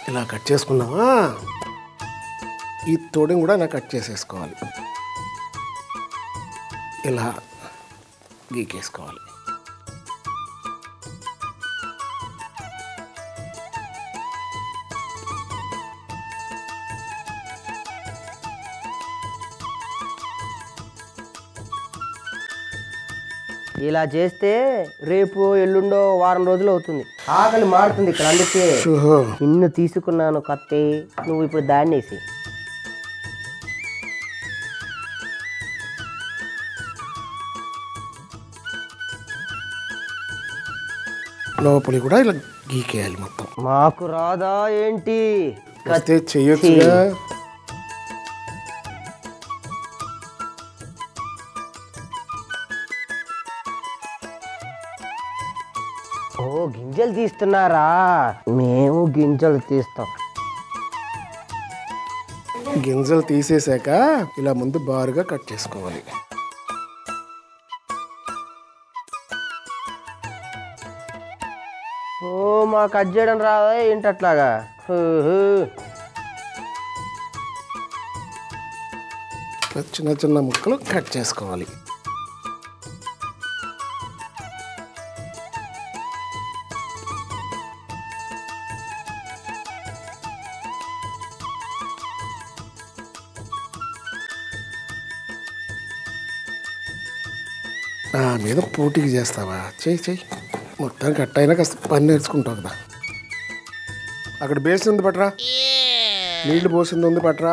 ఇలా కట్ చేసుకున్నావా ఈ తోడిని కూడా ఇలా కట్ చేసేసుకోవాలి ఇలా గీకేసుకోవాలి ఇలా చేస్తే రేపు ఎల్లుండో వారం రోజులు అవుతుంది ఆకలి మారుతుంది ఇక్కడ అందుకే ఓహో నిన్ను తీసుకున్నాను కత్తి నువ్వు ఇప్పుడు దాన్ని వేసి లోపలి కూడా ఇలా గీకేయాలి మొత్తం మాకు రాదా ఏంటి వస్తే చెయ్యొచ్చుగా ఓ గింజలు తీస్తున్నారా మేము గింజలు తీస్తాం గింజలు తీసేశాక ఇలా ముందు బారుగా కట్ చేసుకోవాలి ఓ మా కట్ చేయడం రాదా ఏంటి అట్లాగా హూ, హూ. చిన్న చిన్న ముక్కలు కట్ చేసుకోవాలి నా మీద పోటీకి చేస్తావా చేయి చేయి మొత్తం కట్ అయినా కాస్త పని నేర్చుకుంటావు కదా అక్కడ బేసింది ఉంది పట్రా నీళ్లు పోసింది ఉంది పట్రా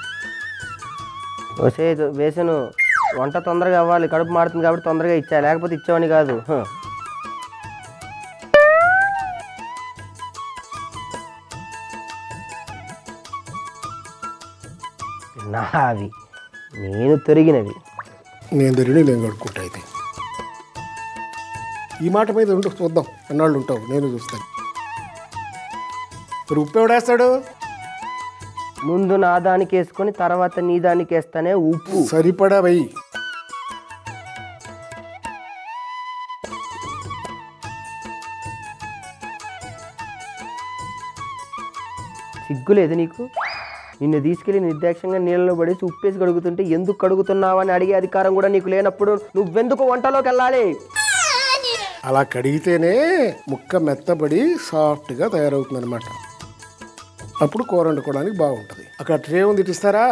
వసే వేసాను వంట తొందరగా అవ్వాలి కడుపు మారుతుంది కాబట్టి తొందరగా ఇచ్చా లేకపోతే ఇచ్చేవాని కాదు హ. నావి నేను తొరిగినవి నేను తిరిగి నేను కడుక్కుంటా అయితే ఈ మాట మీద ఉండు చూద్దాం ఎన్నాళ్ళు ఉంటావు నేను చూస్తాను మరి ఉప్పు ఎవడేస్తాడు ముందు నా దానికి వేసుకొని తర్వాత నీ దానికి వేస్తానే ఉప్పు సరిపడా వెయ్యి సిగ్గులేదు నీకు నిన్ను తీసుకెళ్లి నిర్దాక్షంగా నీళ్ళలో పడేసి ఉప్పేసి కడుగుతుంటే ఎందుకు కడుగుతున్నావని అడిగే అధికారం కూడా నీకు లేనప్పుడు నువ్వెందుకు వంటలోకి వెళ్ళాలి అలా కడిగితేనే ముక్క మెత్తబడి సాఫ్ట్గా తయారవుతుంది అనమాట అప్పుడు కూర వండుకోవడానికి బాగుంటుంది అక్కడ ట్రే ఉంది ఇటు ఇస్తారా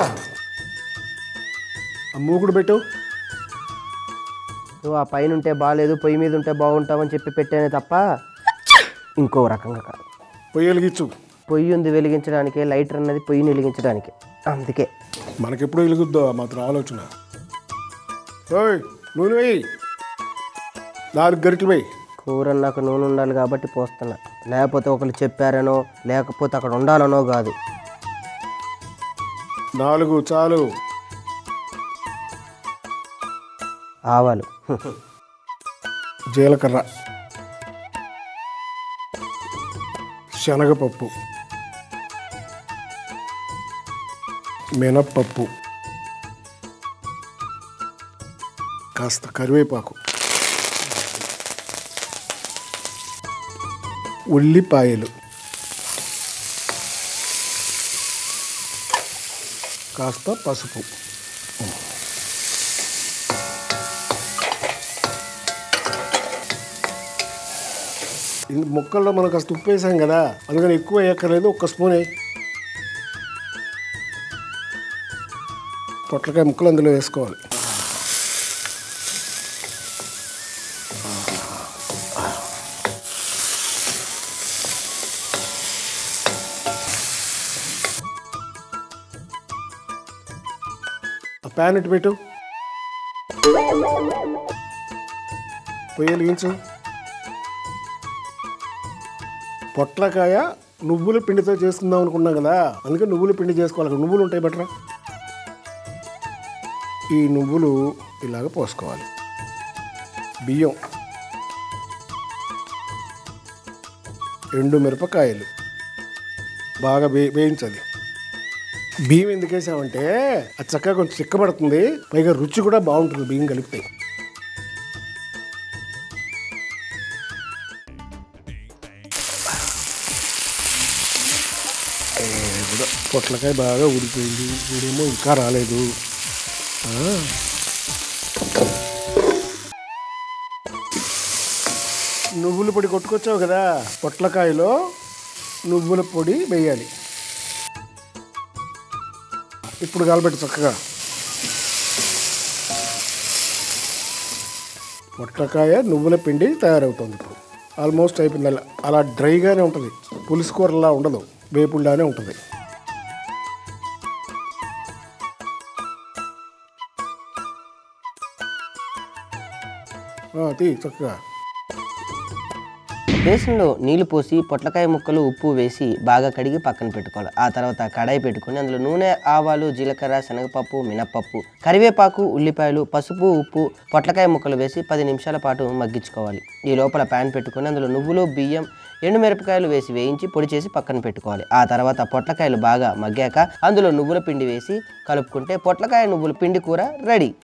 ఆ మూకుడు పెట్టు నువ్వు ఆ పైన ఉంటే బాగాలేదు పొయ్యి మీద ఉంటే బాగుంటావని చెప్పి పెట్టానే తప్ప ఇంకో రకంగా కాదు పొయ్యి వెలిగించు పొయ్యి ఉంది వెలిగించడానికి లైటర్ అన్నది పొయ్యిని వెలిగించడానికి అందుకే మనకెప్పుడు వెలుగుద్దో ఆ మాత్రం ఆలోచన ఓయ్ నూనె వెయ్యి నాలుగు గరిటలు వెయ్యి కూర నాకు నూనె ఉండాలి కాబట్టి పోస్తున్నా లేకపోతే ఒకరు చెప్పారనో లేకపోతే అక్కడ ఉండాలనో కాదు నాలుగు చాలు ఆవాలు జీలకర్ర శనగపప్పు మినప్పప్పు కాస్త కరివేపాకు ఉల్లిపాయలు కాస్త పసుపు ఈ ముక్కల్లో మనం కాస్త ఉప్పు వేసాం కదా అందుకని ఎక్కువ వేయక్కర్లేదు ఒక్క స్పూన్ వేయి పొట్లకాయ ముక్కలు అందులో వేసుకోవాలి ఆ ప్యాన్ ఇటు పెట్టు పొయ్యి వెలిగించు పొట్లకాయ నువ్వుల పిండితో చేసుకుందాం అనుకున్నాం కదా అందుకే నువ్వుల పిండి చేసుకోవాలి అక్కడ నువ్వులు ఉంటాయి బట్రా ఈ నువ్వులు ఇలాగ పోసుకోవాలి బియ్యం ఎండు మిరపకాయలు బాగా వే వేయించాలి బియ్యం ఎందుకు వేసామంటే అది చక్కగా కొంచెం చిక్కబడుతుంది పైగా రుచి కూడా బాగుంటుంది బియ్యం కలిపితే అదో పొట్లకాయ బాగా ఉడిపోయింది వీడేమో ఇంకా రాలేదు ఆ. నువ్వుల పొడి కొట్టుకొచ్చావు కదా పొట్లకాయలో నువ్వుల పొడి వేయాలి ఇప్పుడు కాలబెట్టి చక్కగా పొట్లకాయ నువ్వుల పిండి తయారవుతుంది ఇప్పుడు ఆల్మోస్ట్ అయిపోయింది అలా అలా డ్రైగానే ఉంటుంది పులుసు కూరలా ఉండదు వేపుల్లానే ఉంటుంది ఆ, తీ చక్కగా బేసన్లో నీళ్లు పోసి పొట్లకాయ ముక్కలు ఉప్పు వేసి బాగా కడిగి పక్కన పెట్టుకోవాలి ఆ తర్వాత కడాయి పెట్టుకొని అందులో నూనె ఆవాలు జీలకర్ర శనగపప్పు మినప్పప్పు కరివేపాకు ఉల్లిపాయలు పసుపు ఉప్పు పొట్లకాయ ముక్కలు వేసి పది నిమిషాల పాటు మగ్గించుకోవాలి ఈ లోపల ప్యాన్ పెట్టుకొని అందులో నువ్వులు బియ్యం ఎండుమిరపకాయలు వేసి వేయించి పొడి చేసి పక్కన పెట్టుకోవాలి ఆ తర్వాత పొట్లకాయలు బాగా మగ్గాక అందులో నువ్వుల పిండి వేసి కలుపుకుంటే పొట్లకాయ నువ్వుల పిండి కూర రెడీ